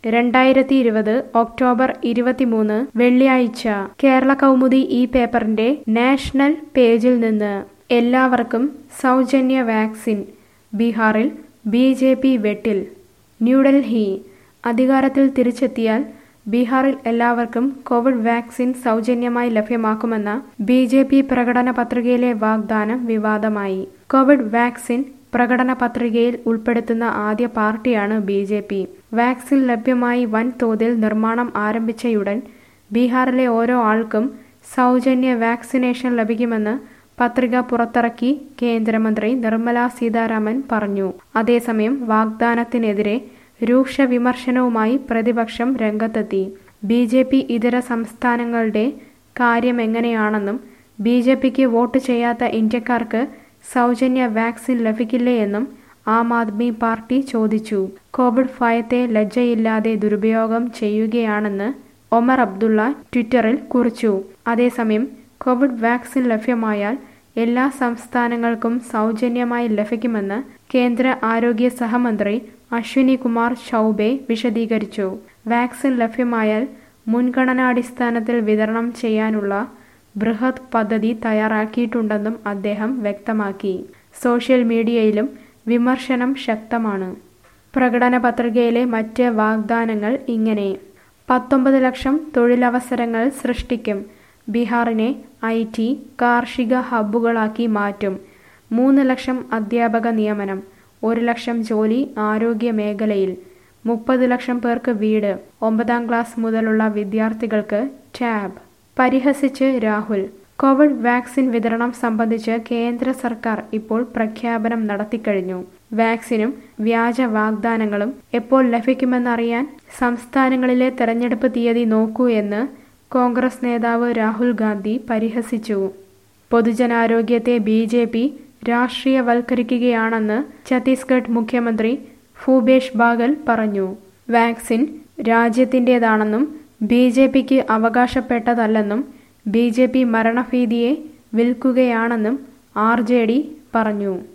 രണ്ടായിരത്തി ഇരുപത് ഒക്ടോബർ ഇരുപത്തിമൂന്ന് വെള്ളിയാഴ്ച കേരള കൗമുദി ഈ പേപ്പറിന്റെ നാഷണൽ പേജിൽ നിന്ന് എല്ലാവർക്കും സൗജന്യ വാക്സിൻ ബീഹാറിൽ ബി ജെ പി വെട്ടിൽ ന്യൂഡൽഹി അധികാരത്തിൽ തിരിച്ചെത്തിയാൽ ബീഹാറിൽ എല്ലാവർക്കും കോവിഡ് വാക്സിൻ സൗജന്യമായി ലഭ്യമാക്കുമെന്ന ബി ജെ പി പ്രകടന പത്രികയിലെ വാഗ്ദാനം വിവാദമായി കോവിഡ് വാക്സിൻ പ്രകടന പത്രികയിൽ ഉൾപ്പെടുത്തുന്ന ആദ്യ പാർട്ടിയാണ് ബി ജെ പി വാക്സിൻ ലഭ്യമായി വൻതോതിൽ നിർമ്മാണം ആരംഭിച്ചയുടൻ ബീഹാറിലെ ഓരോ ആൾക്കും സൗജന്യ വാക്സിനേഷൻ ലഭിക്കുമെന്ന് പത്രിക പുറത്തിറക്കി കേന്ദ്രമന്ത്രി നിർമ്മല സീതാരാമൻ പറഞ്ഞു അതേസമയം വാഗ്ദാനത്തിനെതിരെ രൂക്ഷ വിമർശനവുമായി പ്രതിപക്ഷം രംഗത്തെത്തി ബി ജെ പി ഇതര സംസ്ഥാനങ്ങളുടെ കാര്യമെങ്ങനെയാണെന്നും ബി ജെ പിക്ക് വോട്ട് ചെയ്യാത്ത ഇന്ത്യക്കാർക്ക് സൗജന്യ വാക്സിൻ ലഭിക്കില്ലേ എന്നും ആം ആദ്മി പാർട്ടി ചോദിച്ചു കോവിഡ് ഭയത്തെ ലജ്ജയില്ലാതെ ദുരുപയോഗം ചെയ്യുകയാണെന്ന് ഒമർ അബ്ദുള്ള ട്വിറ്ററിൽ കുറിച്ചു അതേസമയം കോവിഡ് വാക്സിൻ ലഭ്യമായാൽ എല്ലാ സംസ്ഥാനങ്ങൾക്കും സൗജന്യമായി ലഭിക്കുമെന്ന് കേന്ദ്ര ആരോഗ്യ സഹമന്ത്രി അശ്വിനി കുമാർ ചൌബെ വിശദീകരിച്ചു വാക്സിൻ ലഭ്യമായാൽ മുൻഗണനാടിസ്ഥാനത്തിൽ വിതരണം ചെയ്യാനുള്ള ബൃഹത് പദ്ധതി തയ്യാറാക്കിയിട്ടുണ്ടെന്നും അദ്ദേഹം വ്യക്തമാക്കി സോഷ്യൽ മീഡിയയിലും വിമർശനം ശക്തമാണ് പ്രകടന പത്രികയിലെ മറ്റ് വാഗ്ദാനങ്ങൾ ഇങ്ങനെ പത്തൊമ്പത് ലക്ഷം തൊഴിലവസരങ്ങൾ സൃഷ്ടിക്കും ബീഹാറിനെ ഐ ടി കാർഷിക ഹബ്ബുകളാക്കി മാറ്റും മൂന്ന് ലക്ഷം അധ്യാപക നിയമനം ഒരു ലക്ഷം ജോലി ആരോഗ്യ മേഖലയിൽ മുപ്പത് ലക്ഷം പേർക്ക് വീട് ഒമ്പതാം ക്ലാസ് മുതലുള്ള വിദ്യാർത്ഥികൾക്ക് ടാബ് പരിഹസിച്ച് രാഹുൽ കോവിഡ് വാക്സിൻ വിതരണം സംബന്ധിച്ച് കേന്ദ്ര സർക്കാർ ഇപ്പോൾ പ്രഖ്യാപനം നടത്തിക്കഴിഞ്ഞു വാക്സിനും വ്യാജ വാഗ്ദാനങ്ങളും എപ്പോൾ ലഭിക്കുമെന്നറിയാൻ സംസ്ഥാനങ്ങളിലെ തെരഞ്ഞെടുപ്പ് തീയതി നോക്കൂ എന്ന് കോൺഗ്രസ് നേതാവ് രാഹുൽ ഗാന്ധി പരിഹസിച്ചു പൊതുജനാരോഗ്യത്തെ ബി ജെ പി രാഷ്ട്രീയവൽക്കരിക്കുകയാണെന്ന് ഛത്തീസ്ഗഡ് മുഖ്യമന്ത്രി ഭൂപേഷ് ബാഗൽ പറഞ്ഞു വാക്സിൻ രാജ്യത്തിൻ്റെതാണെന്നും ബി ജെ പിക്ക് അവകാശപ്പെട്ടതല്ലെന്നും ബി ജെ പി മരണഭീതിയെ വിൽക്കുകയാണെന്നും ആർ ജെ ഡി പറഞ്ഞു